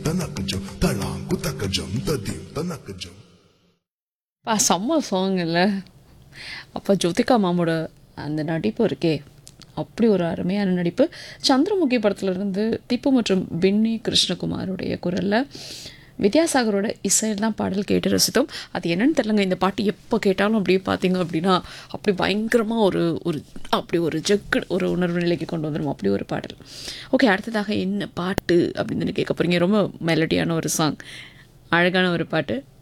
தனக்கஜம் தளாங்கு தக்கஜம் ததீம் தனக்கஜம் பா செம்ம சாங் இல்லை அப்போ ஜோதிகா மாமோட அந்த நடிப்பு இருக்கே அப்படி ஒரு அருமையான நடிப்பு சந்திரமுகி படத்துல இருந்து திப்பு மற்றும் பின்னி கிருஷ்ணகுமாருடைய குரலில் வித்யாசாகரோட இசையில் தான் பாடல் கேட்டு ரசித்தோம் அது என்னன்னு தெரிலங்க இந்த பாட்டு எப்போ கேட்டாலும் அப்படியே பார்த்தீங்க அப்படின்னா அப்படி பயங்கரமாக ஒரு ஒரு அப்படி ஒரு ஜக்கு ஒரு உணர்வு நிலைக்கு கொண்டு வந்துடும் அப்படி ஒரு பாடல் ஓகே அடுத்ததாக என்ன பாட்டு அப்படின்னு கேட்க போகிறீங்க ரொம்ப மெலடியான ஒரு சாங் அழகான ஒரு பாட்டு